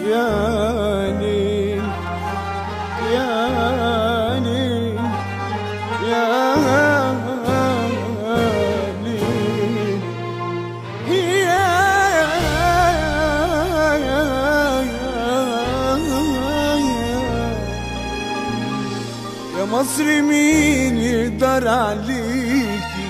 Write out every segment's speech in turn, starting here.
يا ليل يا ليل يا ليل يا يا مصر مين يقدر عليكي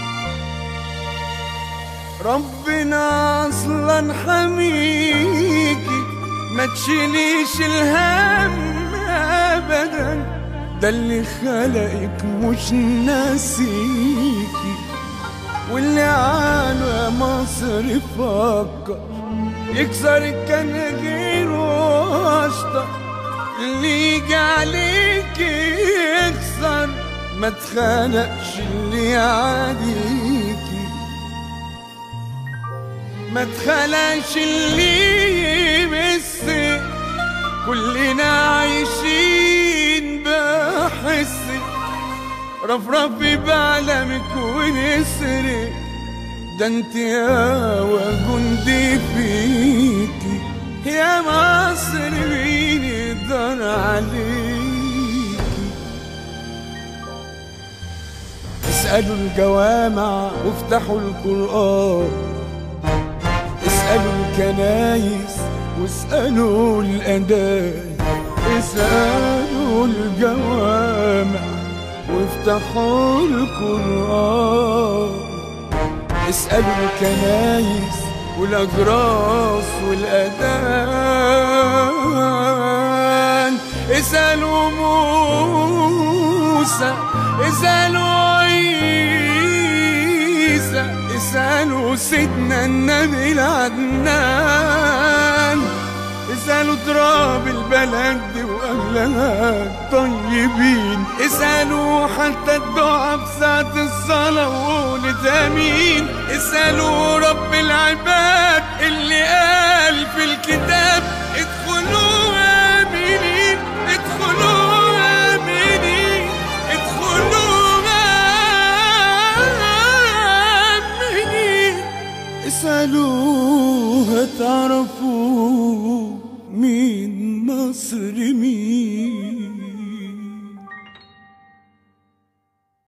ربنا اصلا حميكي ما تشيليش الهم ابدا ده اللي خلقك مش ناسيكي واللي عنه يا مصر فكر يكسر الكناجير واشطر اللي يجي عليك يكسر ما تخانقش اللي يعاديكي ما تخلقش اللي يمسك كلنا عايشين بحس رفرفي بعلمك ونسرق ده انت يا وجندي فيكي يا مصر مين يقدر عليكي اسألوا الجوامع وافتحوا القرآن اسألوا الكنايس واسألوا الأداء اسألوا الجوامع وافتحوا القرآن اسألوا الكنايس والأجراس والأذان اسألوا موسى اسألوا عيسى اسألوا سيدنا النبي العدنان اسألوا تراب البلد دي وأهلها طيبين اسألوا حتى الدعاء في ساعة الصلاة وقولت آمين اسألوا رب العباد اللي قال في الكتاب ادخلوا آمنين ادخلوا آمنين ادخلوا آمنين اسألوا هتعرفوا مين مصر مين